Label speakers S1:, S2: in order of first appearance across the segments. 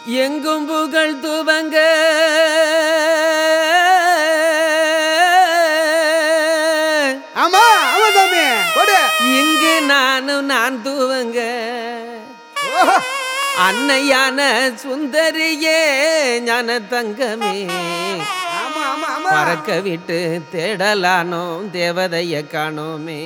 S1: எங்கும் புகழ் துவங்க
S2: ஆமா ஆமா சாமி போடு
S1: இங்கு நானும் நான் துவங்க
S2: ஓஹோ.
S1: அன்னையான சுந்தரியே ஞான தங்கமே
S2: ஆமா ஆமா ஆமா
S1: பறக்க விட்டு தேடலானோம் தேவதைய காணோமே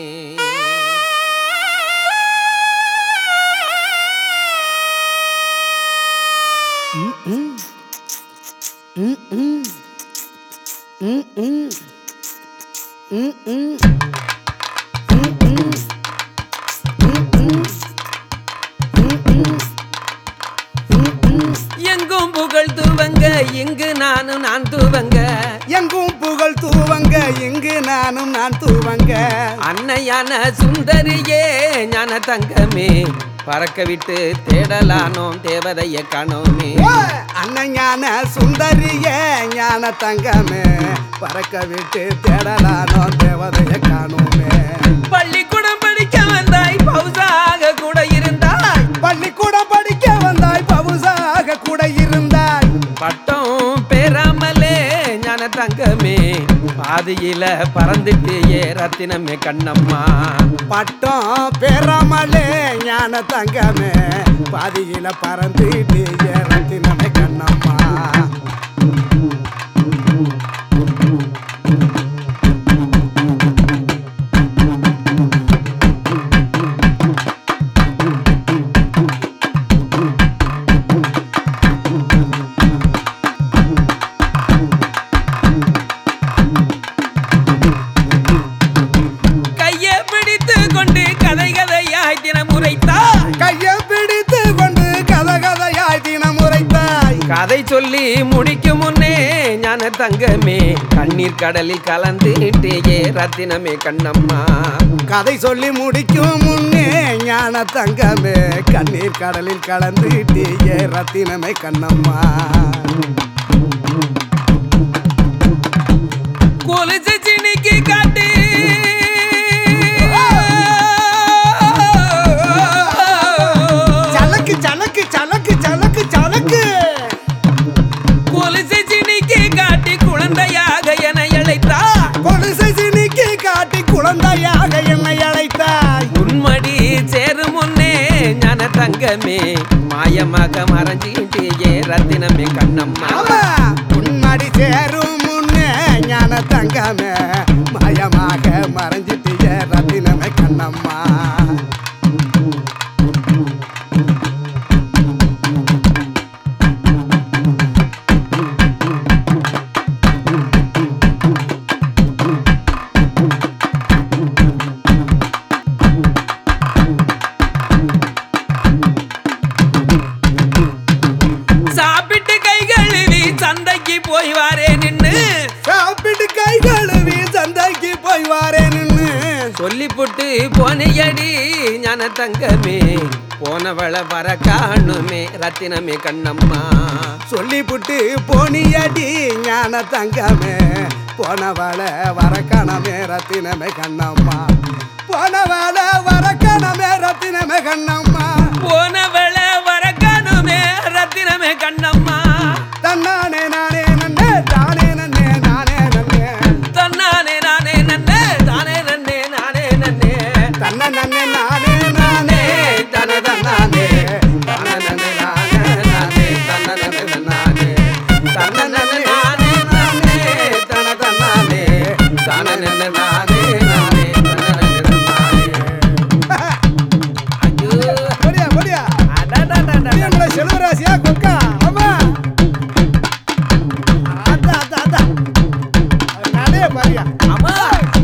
S1: எங்கும் புகழ் துவங்க இங்கு நானும் நான் துவங்க
S2: எங்கும் புகழ் தூவங்க இங்கு நானும் நான் தூவங்க
S1: அன்னையான சுந்தரியே ஞான தங்கமே பறக்க விட்டு தேடலானோம் தேவதைய காணோமே
S2: ஓ, அண்ணஞான சுந்தரிய ஞான தங்கமே பறக்க விட்டு தேடலானோ தேவதைய காணுமே
S1: பள்ளிக்கூடம் படிக்க வந்தாய் பௌசாக கூட இருந்தாய்
S2: பள்ளிக்கூடம் படிக்க வந்தாய் பவுசாக கூட இருந்தாய்
S1: பட்டம் பெறாமலே ஞான தங்கமே பாதியில பறந்துட்டியே ரத்தினமே கண்ணம்மா
S2: பட்டம் பெறாமலே ஞான தங்கமே பாதியில பறந்து ரத்தினமே கண்ணம்மா
S1: கையை பிடித்து கொண்டு கதை கதையாய் தினம் உரைத்தாய்
S2: கையை பிடித்து கொண்டு கத கதையாய் தினம் உரைத்தாய்
S1: கதை சொல்லி முடிக்கும் முன்னே ஞான தங்கமே கண்ணீர் கடலில் கலந்துட்டேயே ரத்தினமே கண்ணம்மா
S2: கதை சொல்லி முடிக்கும் முன்னே ஞான தங்கமே கண்ணீர் கடலில் கலந்து டீயே ரத்தினமே கண்ணம்மா
S1: கொலுசு சினிக்கு காட்டு
S2: சலக்கு சலக்கு சலக்கு சலக்கு சலக்கு
S1: கொலுசு சினிக்கு காட்டி குழந்தையாக என அழைத்தாய்
S2: கொலுசை சினிக்கு காட்டி குழந்தையாக என்னை அழைத்தாய்
S1: உன்மடி சேரும் முன்னே ஞான தங்கமே மாயமாக மறைஞ்சிட்டேயே ரத்தினமே கண்ணம்மா
S2: ஆமா உன்மடி சேரும் முன்னே ஞான தங்கமே மயமாக மறைஞ்சிட்டிய ரத்தினமே கண்ணம்மா
S1: சாப்பிட்டு கை கழுவி சந்தைக்கு போய் வாரே நின்னு
S2: சாப்பிட்டு கை கழுவி சந்தைக்கு போய் வாரேன்னு
S1: சொல்லி புட்டு போனையடி ஞான தங்கமே போனவள வர காணுமே ரத்தினமே கண்ணம்மா
S2: சொல்லி புட்டு போனியடி ஞான தங்கமே போனவள வரக்கணமே ரத்தினமே கண்ணம்மா போனவள வரக்கணமே ரத்தினமே கண்ணம்மா
S1: போனவள வர காணுமே ரத்தினமே கண்ணம்மா
S2: தன்னானே நானே நன்னே தானே நன்னே நானே நன்னே
S1: தன்னானே நானே நன்னே தானே நன்னே நானே நன்னே
S2: தன்ன நன்னே நானே நானே
S1: தன தன்னானே தன நன்னே நானே நானே தன நன்னே நானே தன நன்னே நானே நானே தன தன்னானே தன நன்னே நானே நானே தன நன்னே நானே ஐயோ
S2: போடியா போடியா
S1: அடடடடட.
S2: எங்களை செல்வராசியா கொக்கா ஆமா அதான் அதான் அதான் நடைய பாரியா
S1: அம்மா